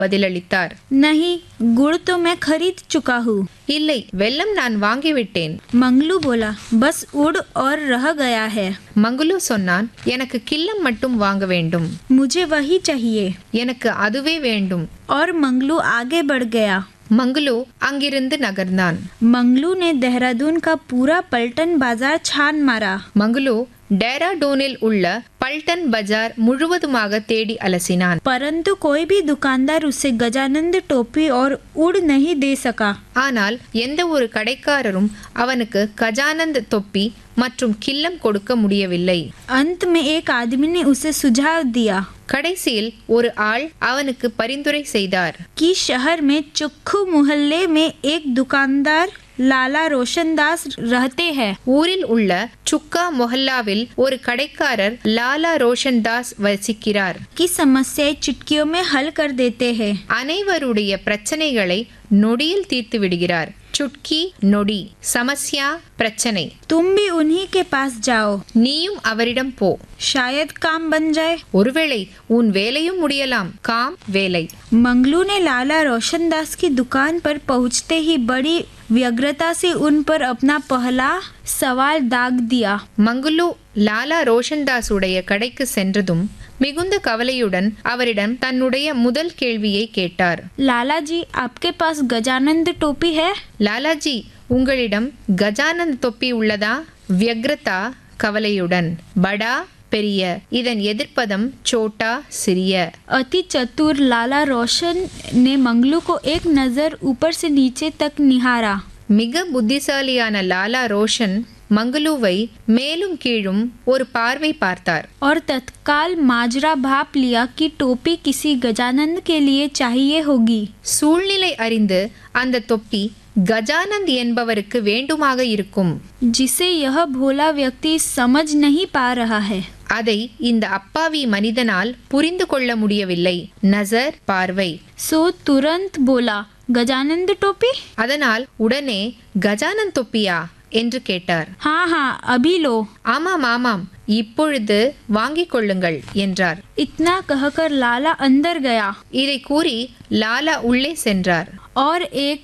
பதிலளித்தார் नहीं गुड़ तो मैं खरीद चुका हूँ இல்லை வெல்லம் நான் வாங்கிவிட்டேன் मंगलू बोला बस उड़ और रह गया है மங்குலு சொன்னான் எனக்கு கில்லம் மட்டும் வாங்க வேண்டும் मुझे वही चाहिए எனக்கு அதுவே வேண்டும் और मंगलू आगे बढ़ गया மங்குலு அங்கிருந்து நகர்ந்தான் मंगलू ने देहरादून का पूरा पलटन बाजार छान मारा மங்குலு டேராடூனில் உள்ள பல்டன் பஜார் முழுவதுமாக தேடி அலசினான் परंतु कोई भी दुकानदार उसे गजानंद टोपी और उड़ नहीं दे सका ஆனால் எந்த ஒரு கடைக்காரரும் அவனுக்கு கஜானந்த் தொப்பி மற்றும் கில்லம் கொடுக்க முடியவில்லை अंत में एक आदमी ने उसे सुझाव दिया கடைசியில் ஒரு ஆள் அவனுக்கு பரிந்துரை செய்தார் कि शहर में चुक्खू मोहल्ले में एक दुकानदार लाला रोशनदास रहते हैं ஊரில் உள்ள சுக்கா மொஹல்லாவில் ஒரு கடைக்காரர் லாலா ரோஷன் தாஸ் வசிக்கிறார் की समस्याएं चुटकियों में हल कर देते हैं அனைவருடைய பிரச்சனைகளை நொடியில் தீர்த்து விடுகிறார் சுட்கி நொடி சமஸ்யா பிரச்சனை तुम भी उन्हीं के पास जाओ நீயும் அவரிடம் போ शायद काम बन जाए ஒருவேளை உன் வேலையும் முடியலாம் காம் வேலை मंगलू ने लाला रोशनदास की दुकान पर पहुंचते ही बड़ी व्यग्रता से उन पर अपना पहला सवाल दाग दिया மங்குலு லாலா ரோஷன்தாஸ் உடைய கடைக்கு சென்றதும் மிகுந்த கவலையுடன் அவரிடம் தன்னுடைய முதல் கேள்வியை கேட்டார் लाला जी आपके पास गजानंद टोपी है லாலாஜி உங்களிடம் கஜானந்த் தொப்பி உள்ளதா வியக்ரதா கவலையுடன் படா பெரிய இதன் எதிர்ப்பதம் சோட்டா சிறிய अति चतुर लाला रोशन ने मंगलू को एक नज़र ऊपर से नीचे तक निहारा மிக புத்திசாலியான லாலா ரோஷன் மங்களுவை மேலும் கீழும் ஒரு பார்வை பார்த்தார் और तत्काल माजरा भाप लिया कि टोपी किसी गजानंद के लिए चाहिए होगी சூழ்நிலை அறிந்து அந்த தொப்பி கஜானந்த் என்பவருக்கு வேண்டுமாக இருக்கும் जिसे यह भोला व्यक्ति समझ नहीं पा रहा है அதை இந்த அப்பாவி மனிதனால் புரிந்து கொள்ள முடியவில்லை நசர் பார்வை सो तुरंत बोला गजानंद टोपी அதனால் உடனே கஜானந்த் தொப்பியா என்று கேட்டார் हाँ हाँ अभी लो ஆமாம் ஆமாம் இப்பொழுது வாங்கிக் கொள்ளுங்கள் என்றார் इतना कहकर लाला अंदर गया இதை கூறி லாலா உள்ளே சென்றார் और एक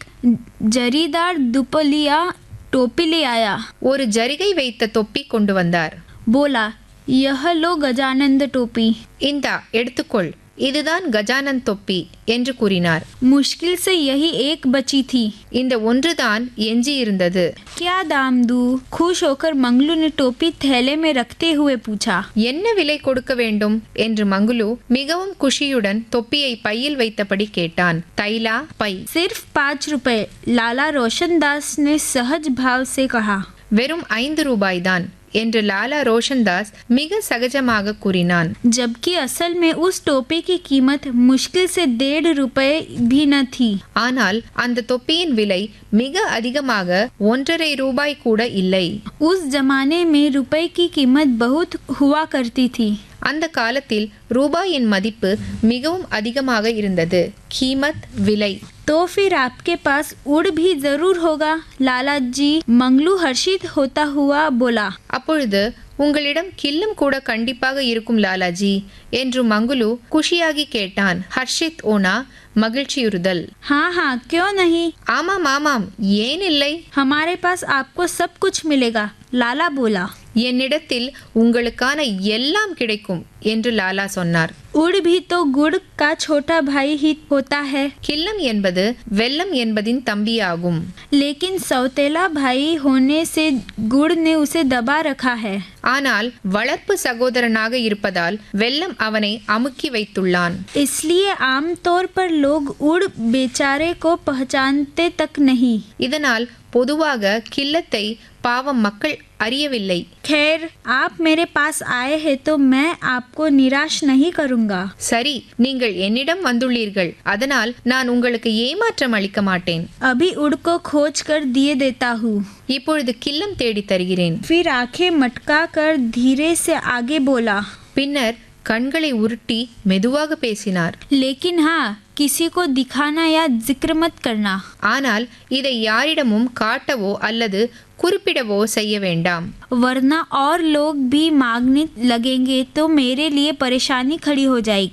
जरीदार दुपलिया टोपी ले आया ஒரு ஜரிகை வைத்த தொப்பி கொண்டு வந்தார் बोला यह लो गजानंद टोपी இந்தா எடுத்துக்கொள் இதுதான் கஜானந்த் தொப்பி என்று கூறினார் मुश्किल से यही एक बची थी இந்த ஒன்றுதான் எஞ்சி இருந்தது क्या दाम दूं खुश होकर मंगलू ने टोपी थैले में रखते हुए पूछा என்ன விலை கொடுக்க வேண்டும் என்று மங்குலு மிகவும் குஷியுடன் தொப்பியை பையில் வைத்தபடி கேட்டான் தைலா பை सिर्फ पाँच रुपए लाला रोशनदास ने सहज भाव से कहा வெறும் ஐந்து ரூபாய்தான் என்று லாலா ரோஷன்தாஸ் மிக சகஜமாக கூறினான் जबकि असल में उस टोपी की कीमत मुश्किल से डेढ़ रुपए भी न थी ஆனால் அந்த தொப்பியின் விலை மிக அதிகமாக ஒன்றரை ரூபாய் கூட இல்லை उस जमाने में रुपए की कीमत बहुत हुआ करती थी அந்த காலத்தில் ரூபாயின் மதிப்பு மிகவும் அதிகமாக இருந்தது கீமத் விலை तो फिर आपके पास उड़ भी जरूर होगा लाला जी मंगलू हर्षित होता हुआ बोला அப்பொழுது உங்களிடம் கில்லும் கூட கண்டிப்பாக இருக்கும் லாலாஜி என்று மங்குலு குஷியாகி கேட்டான் ஹர்ஷித் ஓனா மகிழ்ச்சியுறுதல் हाँ हाँ क्यों नहीं ஆமாம் ஆமாம் ஏன் இல்லை हमारे पास आपको सब कुछ मिलेगा लाला बोला என்னிடத்தில் உங்களுக்கான எல்லாம் கிடைக்கும் என்று லாலா சொன்னார் उड़ भी तो गुड़ का छोटा भाई ही होता है கில்லம் என்பது வெல்லம் என்பதின் தம்பியாகும் लेकिन सौतेला भाई होने से गुड़ ने उसे दबा रखा है ஆனால் வளர்ப்பு சகோதரனாக இருப்பதால் வெல்லம் அவனை அமுக்கி வைத்துள்ளான் इसलिए आमतौर पर लोग उड़ बेचारे को पहचानते तक नहीं இதனால் பொதுவாக கில்லத்தை பாவம் மக்கள் அறியவில்லை खैर आप मेरे पास आए हैं तो मैं आपको निराश नहीं करूंगा சரி நீங்கள் என்னிடம் வந்துள்ளீர்கள் அதனால் நான் உங்களுக்கு ஏமாற்றம் அளிக்க மாட்டேன் अभी उड़ को खोज कर दिए देता हूँ இப்பொழுது கில்லம் தேடி தருகிறேன் फिर आंखें मटका कर धीरे से आगे बोला பின்னர் கண்களை உருட்டி மெதுவாக பேசினார் लेकिन हाँ किसी को दिखाना या जिक्र मत करना ஆனால் இதை யாரிடமும் காட்டவோ அல்லது குறிப்பிடவோ செய்ய வேண்டாம் वरना और लोग भी मांगने लगेंगे तो मेरे लिए परेशानी खड़ी हो जाएगी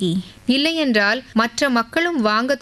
இல்லையென்றால் மற்ற மக்களும் வாங்க